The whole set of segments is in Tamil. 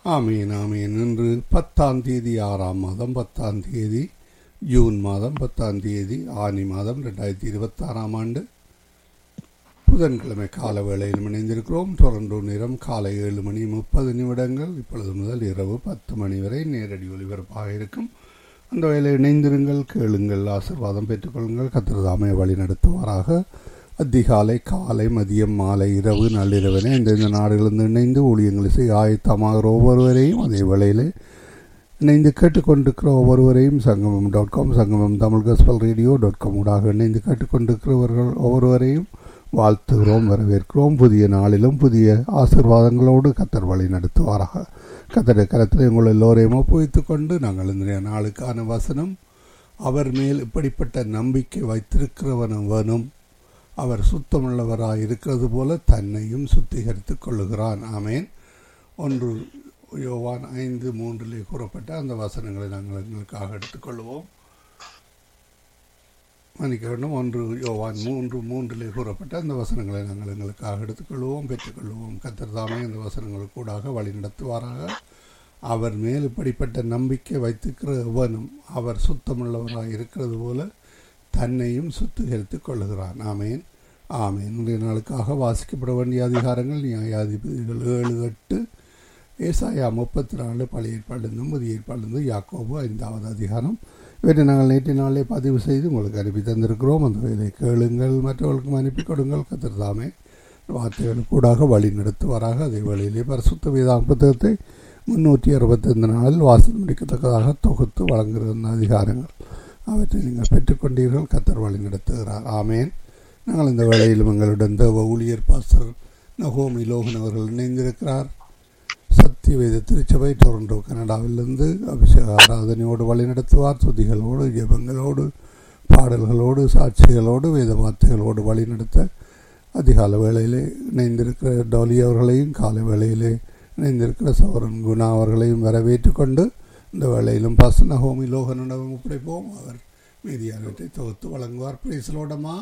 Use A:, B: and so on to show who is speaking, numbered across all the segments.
A: ஆமீன் ஆமீன் இன்று பத்தாம் தேதி ஆறாம் மாதம் பத்தாம் தேதி ஜூன் மாதம் பத்தாம் தேதி ஆனி மாதம் ரெண்டாயிரத்தி இருபத்தாறாம் ஆண்டு புதன்கிழமை கால வேளையில் இணைந்திருக்கிறோம் டொரண்டோ நேரம் காலை ஏழு மணி முப்பது நிமிடங்கள் இப்பொழுது முதல் இரவு பத்து மணி வரை நேரடி ஒலிபரப்பாக இருக்கும் அந்த வேளையில் இணைந்திருங்கள் கேளுங்கள் ஆசிர்வாதம் பெற்றுக்கொள்ளுங்கள் கத்திரதாமை வழி நடத்துவாராக அதிகாலை காலை மதியம் மாலை இரவு நள்ளிரவனே இந்தந்த நாடுகளிலிருந்து இணைந்து ஊழியங்களை செய்ய ஆயத்தமாகிற ஒவ்வொருவரையும் அதே வேளையில் இணைந்து கேட்டுக்கொண்டிருக்கிற ஒவ்வொருவரையும் சங்கமம் dot com Sangamam Tamil gospel radio dot com ஊடாக இணைந்து கேட்டுக்கொண்டிருக்கிறவர்கள் ஒவ்வொருவரையும் வாழ்த்துகிறோம் வரவேற்கிறோம் புதிய நாளிலும் புதிய ஆசிர்வாதங்களோடு கத்தர் வழி நடத்துவாராக கத்தருடைய கரத்தில் உங்கள் எல்லோரையும் ஒப்புவித்துக் கொண்டு நாங்கள் இந்த நாளுக்கான வசனம் அவர் மேல் இப்படிப்பட்ட நம்பிக்கை வைத்திருக்கிறவனும் அவர் சுத்தமுள்ளவராய் இருக்கிறது போல தன்னையும் சுத்திகரித்துக் கொள்ளுகிறான் ஆமேன் ஒன்று யோவான் ஐந்து மூன்றிலே கூறப்பட்ட அந்த வசனங்களை நாங்கள் எங்களுக்காக எடுத்துக்கொள்வோம் மன்னிக்க வேண்டும் ஒன்று யோவான் மூன்று மூன்றிலே கூறப்பட்ட அந்த வசனங்களை நாங்கள் எங்களுக்காக எடுத்துக்கொள்வோம் பெற்றுக்கொள்வோம் கத்திரதாமே அந்த வசனங்கள் கூடாக வழி நடத்துவாராக அவர் மேல் இப்படிப்பட்ட நம்பிக்கை வைத்திருக்கிற எவனும் அவர் சுத்தமுள்ளவராக இருக்கிறது போல தன்னையும் சுத்திகரித்துக் கொள்ளுகிறான் ஆமேன் ஆமேன் இன்றைய நாளுக்காக வாசிக்கப்பட வேண்டிய அதிகாரங்கள் நியாயாதிபதிகள் ஏழு எட்டு ஏசாயா முப்பத்தி நாலு பழைய ஏற்பாடுந்தும் புதிய ஏற்பாடுந்து யாக்கோபு ஐந்தாவது அதிகாரம் இவற்றை நாங்கள் நேற்று நாளே பதிவு செய்து உங்களுக்கு அனுப்பி தந்திருக்கிறோம் அந்த வேலை கேளுங்கள் மற்றவர்களுக்கும் அனுப்பி கொடுங்கள் கத்திரதாமே வார்த்தைகளுக்கூடாக வழி நடத்துவாராக அதே வழியிலே பரிசுத்த வேதாம் புத்தகத்தை முன்னூற்றி அறுபத்தைந்து நாளில் வாசல் முடிக்கத்தக்கதாக தொகுத்து வழங்குகிற அதிகாரங்கள் அவற்றை நீங்கள் பெற்றுக்கொண்டீர்கள் கத்தர் வழி நடத்துகிறார் ஆமேன் நாங்கள் இந்த வேளையிலும் எங்களுடன் தேவ ஊழியர் பாஸ்டர் நகோமி லோகன் அவர்கள் இணைந்திருக்கிறார் சத்தியவேத திருச்சபை டொரண்டோ கனடாவிலிருந்து அபிஷேக ஆராதனையோடு வழிநடத்துவார் துதிகளோடு ஜெபங்களோடு பாடல்களோடு சாட்சிகளோடு வேத வார்த்தைகளோடு வழிநடத்த அதிகால வேளையிலே இணைந்திருக்கிற டோலி அவர்களையும் காலை வேளையிலே இணைந்திருக்கிற சௌரன் குணா அவர்களையும் வரவேற்று கொண்டு இந்த வேளையிலும் பாசன ஹோமி லோகனிடம் ஒப்படைப்போம் அவர் மீதியானவற்றை தொகுத்து வழங்குவார் பிரைஸ்லோடமா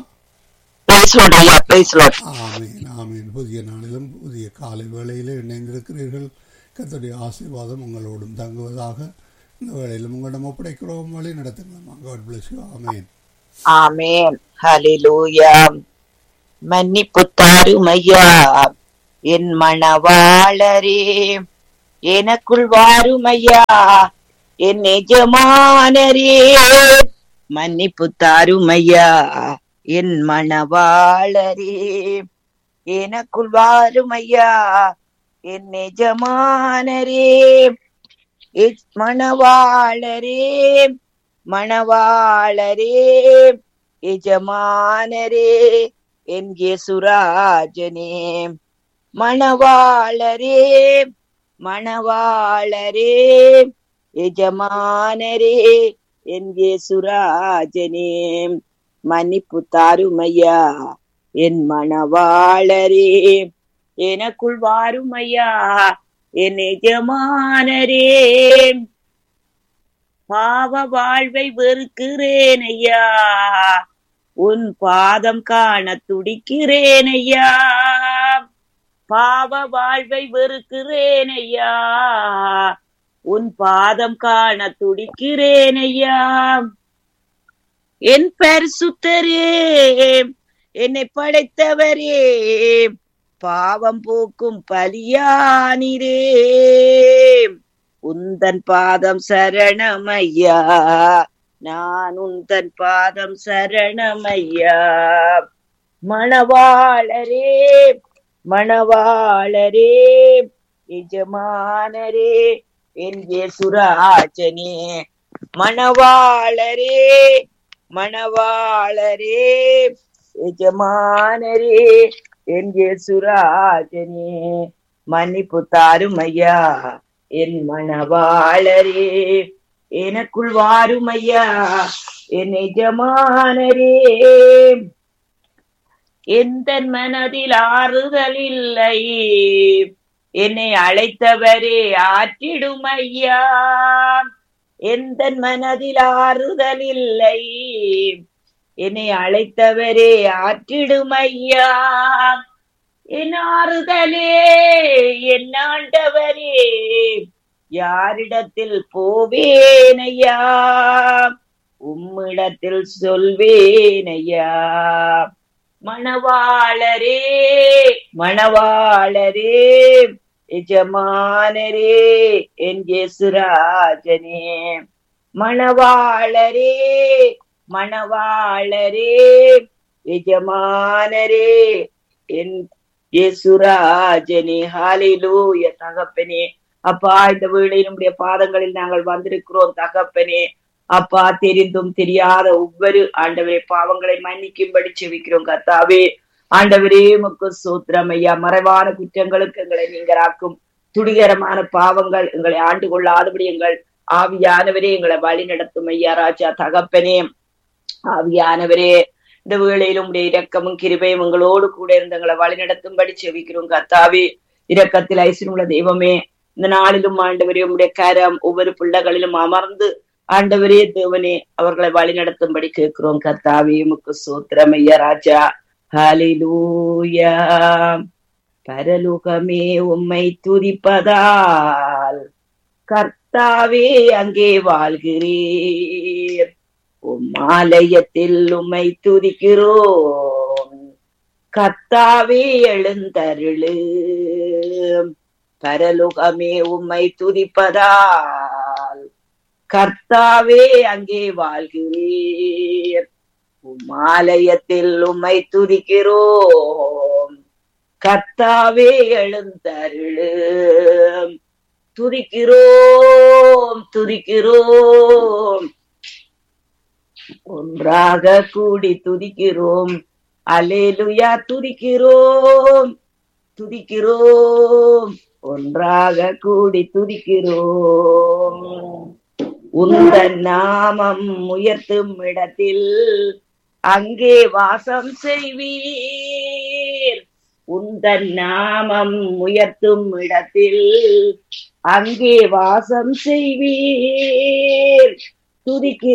A: ஆமீன் ஆமீன் புதிய நாளிலும் புதிய காலை வேளையிலே இணைந்திருக்கிறீர்கள் கத்தோடைய ஆசீர்வாதம் உங்களோடும் தங்குவதாக இந்த வேளையிலும் உங்களிடம் ஒப்படைக்கிறோம் வழி நடத்துங்களா காட் பிளஸ் யூ ஆமீன்
B: ஆமேன் ஹalleluya மன்னிப்பு தாரும் ஐயா என் மணவாளரே எனக்குள் வாரும் ஐயா என் எஜமானரே மன்னிப்பு தாரும் ஐயா என் மணவாளரே எனக்குள் வாரும் ஐயா என் எஜமானரே மணவாளரே மணவாளரே எஜமானரே என் சுராஜனே மணவாளரே மணவாளரே எஜமானரே என் சுராஜனே மன்னிப்பு தாருமையா என் மணவாளரே எனக்குள் வாருமையா என் எஜமானரே பாவ வாழ்வை வெறுக்கிறேன் ஐயா உன் பாதம் காண துடிக்கிறேன் ஐயா பாவ வாழ்வை வெறுக்கிறேன் ஐயா உன் பாதம் காண துடிக்கிறேன் ஐயா என் பரிசுத்தரே என்னை படைத்தவரே பாவம் போக்கும் பலியானிரே உந்தன் பாதம் சரணமையா நான் உந்தன் பாதம் சரணமையா மணவாளரே மணவாளரே எஜமானரே என் சுராஜனே மணவாளரே மணவாளரே எஜமானரே என் சுராஜனே மன்னிப்பு தாருமையா என் மணவாளரே எனக்குள் வாருமையா என் எஜமானரே எந்த மனதில் ஆறுதல் இல்லை என்னை அழைத்தவரே ஆற்றிடும் ஐயா எந்த மனதில் ஆறுதல் இல்லை என்னை அழைத்தவரே ஆற்றிடும் ஐயா என் ஆறுதலே என் ஆண்டவரே யாரிடத்தில் போவேனையா உம்மிடத்தில் சொல்வேனையா மணவாளரே மணவாளரே எஜமானரே என் ஜேசுராஜனே மணவாளரே மணவாளரே எஜமானரே என் இயேசுராஜனே ஹalleluya தகப்பனே அப்பா இந்த வேளையில் நம்முடைய பாதங்களில் நாங்கள் வந்திருக்கிறோம் தகப்பனே அப்பா தெரிந்தும் தெரியாத ஒவ்வொரு ஆண்டவரே பாவங்களை மன்னிக்கும்படி செவிக்கிறோம் கர்த்தாவே ஆண்டவரே முக்கு சூத்திரம் ஐயா மறைவான குற்றங்களுக்கு எங்களை நீங்களாக்கும் துடிகரமான பாவங்கள் எங்களை ஆண்டு கொள்ளாதபடி எங்கள் ஆவியானவரே எங்களை வழி நடத்தும் ஐயா ராஜா தகப்பனே ஆவியானவரே இந்த வேளையிலும் உடைய இரக்கமும் கிருபையும் எங்களோடு கூட இருந்து எங்களை வழி நடத்தும்படி செவிக்கிறோம் கர்த்தாவே இரக்கத்தில் ஐஸ்வரமுள்ள தெய்வமே இந்த நாளிலும் ஆண்டவரே உடைய கரம் ஒவ்வொரு பிள்ளைகளிலும் அமர்ந்து ஆண்டவரே தேவனே அவர்களை வழி நடத்தும்படி கேட்கிறோம் கர்த்தாவே உமக்கு சூத்திரம் ஐயா ராஜா ஹalleluya பரலோகமே உம்மை துதிப்பதால் கர்த்தாவே அங்கே வாழ்கிறீர் உம் ஆலயத்தில் உம்மை துதிக்கிறோம் கர்த்தாவே எழுந்தருளு பரலோகமே உம்மை துதிப்பதால் கர்த்தாவே அங்கே வாழ்கிறீர் உம் ஆலயத்தில் உம்மை துதிக்கிறோம் கர்த்தாவே எழுந்தருளு துதிக்கிறோம் துதிக்கிறோம் ஒன்றாக கூடி துதிக்கிறோம் அலேலுயா துதிக்கிறோம் துதிக்கிறோம் ஒன்றாக கூடி துதிக்கிறோம் உந்த நாமம் உயர்த்தும் இடத்தில் அங்கே வாசம் செய்வீர் உந்த நாமம் உயர்த்தும் இடத்தில் அங்கே வாசம் செய்வீர் துதிக்கு